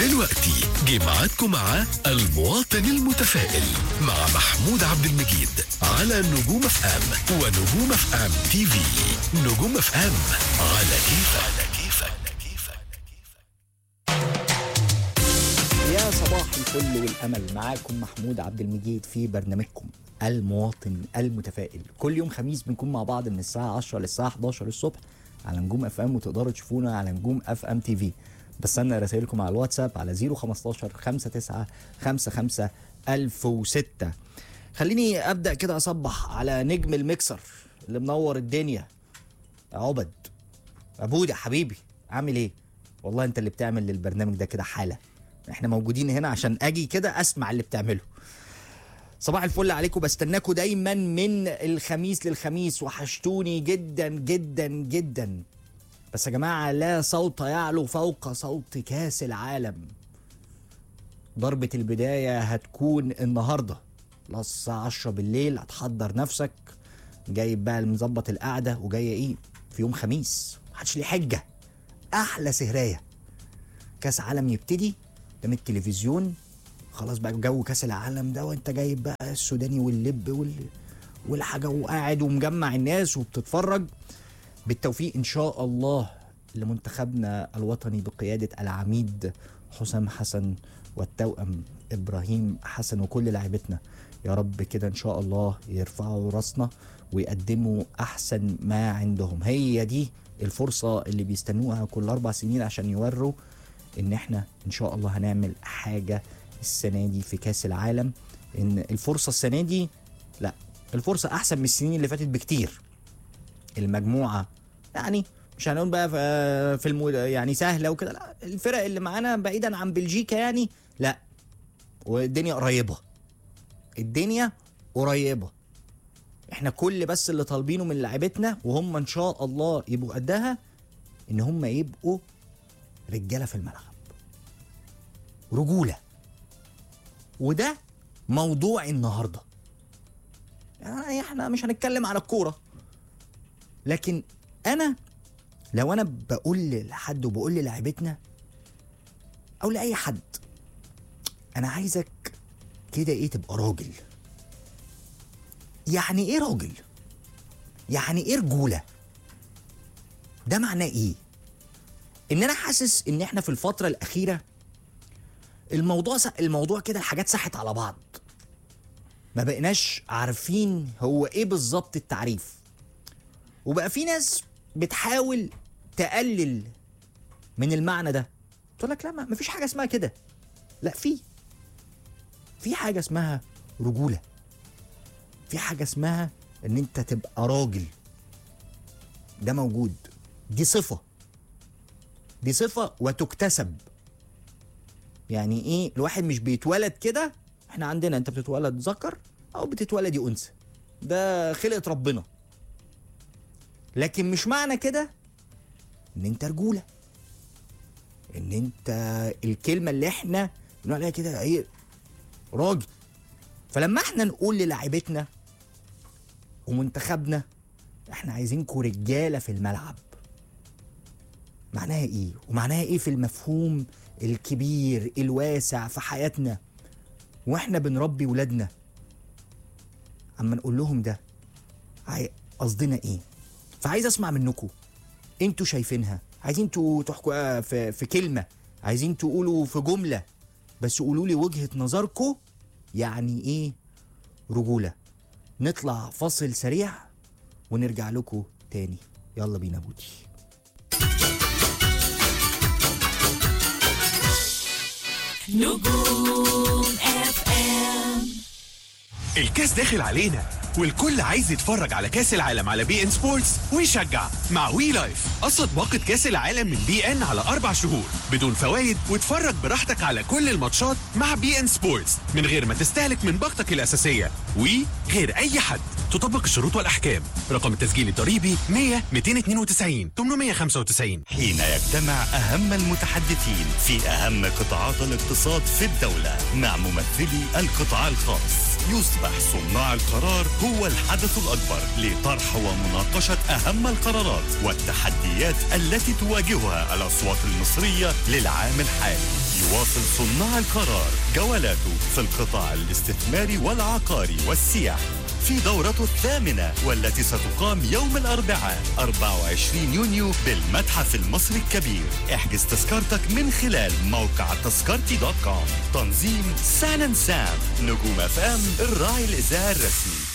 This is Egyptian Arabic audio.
ودلوقتي جه ميعادكم مع المواطن المتفائل مع محمود عبد المجيد على نجوم اف ام ونجوم اف ام تي في نجوم اف ام على كيفك على كيفك يا صباح الفل والامل معاكم محمود عبد المجيد في برنامجكم المواطن المتفائل كل يوم خميس بنكون مع بعض من الساعه 10 للساعه 11 الصبح على نجوم اف ام وتقدروا تشوفونا على نجوم اف ام تي في بستنى رسائلكم على الواتساب على 015 59 55 1006 خليني ابدا كده اصبح على نجم المكسر اللي منور الدنيا عبد ابودا حبيبي عامل ايه والله انت اللي بتعمل للبرنامج ده كده حاله احنا موجودين هنا عشان اجي كده اسمع اللي بتعمله صباح الفل عليكم بستناكم دايما من الخميس للخميس وحشتوني جدا جدا جدا بس يا جماعه لا صوت يعلو فوق صوت كاس العالم ضربة البداية هتكون النهاردة الساعة 10 بالليل هتحضر نفسك جايب بقى مظبط القعدة وجاية ايه في يوم خميس محدش ليه حجة أحلى سهراية كاس عالم يبتدي قدام التلفزيون خلاص بقى جو كاس العالم ده وانت جايب بقى السوداني واللب وال... والحاجه وقاعد ومجمع الناس وبتتفرج بالتوفيق ان شاء الله لمنتخبنا الوطني بقياده العميد حسام حسن والتوأم ابراهيم حسن وكل لاعبتنا يا رب كده ان شاء الله يرفعوا راسنا ويقدموا احسن ما عندهم هي دي الفرصه اللي بيستنوها كل اربع سنين عشان يوروا ان احنا ان شاء الله هنعمل حاجه السنه دي في كاس العالم ان الفرصه السنه دي لا الفرصه احسن من السنين اللي فاتت بكتير المجموعه يعني مش هنقول بقى في في المو يعني سهله وكده لا الفرق اللي معانا بعيدا عن بلجيكا يعني لا والدنيا قريبه الدنيا قريبه احنا كل بس اللي طالبينه من لعيبتنا وهم ان شاء الله يبقوا قدها ان هم يبقوا رجاله في الملعب رجوله وده موضوع النهارده يعني احنا مش هنتكلم على الكوره لكن انا لو انا بقول لحد وبقول للاعيبتنا او لاي حد انا عايزك كده ايه تبقى راجل يعني ايه راجل يعني ايه رجوله ده معناه ايه ان انا حاسس ان احنا في الفتره الاخيره الموضوع س... الموضوع كده الحاجات سحت على بعض ما بقيناش عارفين هو ايه بالظبط التعريف وبقى في ناس بتحاول تقلل من المعنى ده تقول لك لا ما مفيش حاجه اسمها كده لا في في حاجه اسمها رجوله في حاجه اسمها ان انت تبقى راجل ده موجود دي صفه دي صفه وتكتسب يعني ايه الواحد مش بيتولد كده احنا عندنا انت بتتولد ذكر او بتتولدي انثى ده خلقه ربنا لكن مش معنى كده ان انت رجوله ان انت الكلمه اللي احنا بنقول عليها كده ايه راجل فلما احنا نقول للاعيبتنا ومنتخبنا احنا عايزينكم رجاله في الملعب معناها ايه ومعناها ايه في المفهوم الكبير الواسع في حياتنا واحنا بنربي ولادنا اما نقول لهم ده عاي- قصدنا ايه فعايز اسمع منكم انتوا شايفينها عايزين انتوا تحكوا آه، في, في كلمه عايزين تقولوا في جمله بس قولوا لي وجهه نظركم يعني ايه رجوله نطلع فاصل سريع ونرجع لكم تاني يلا بينا بودي نجوم اف ام الكاس داخل علينا والكل عايز يتفرج على كاس العالم على بي ان سبورتس ويشجع مع وي لايف قسط باقة كاس العالم من بي ان على اربع شهور بدون فوائد واتفرج براحتك على كل الماتشات مع بي ان سبورتس من غير ما تستهلك من باقتك الاساسيه وي غير اي حد تطبق الشروط والاحكام رقم التسجيل الضريبي 100 292 895 حين يجتمع أهم المتحدثين في أهم قطاعات الاقتصاد في الدولة مع ممثلي القطاع الخاص يصبح صناع القرار هو الحدث الأكبر لطرح ومناقشة أهم القرارات والتحديات التي تواجهها الأصوات المصرية للعام الحالي يواصل صناع القرار جولاته في القطاع الاستثماري والعقاري والسياحي في دورته الثامنة والتي ستقام يوم الأربعاء 24 يونيو بالمتحف المصري الكبير احجز تذكرتك من خلال موقع تذكرتي دوت كوم تنظيم سان سام نجوم اف ام الراعي الإذاعي الرسمي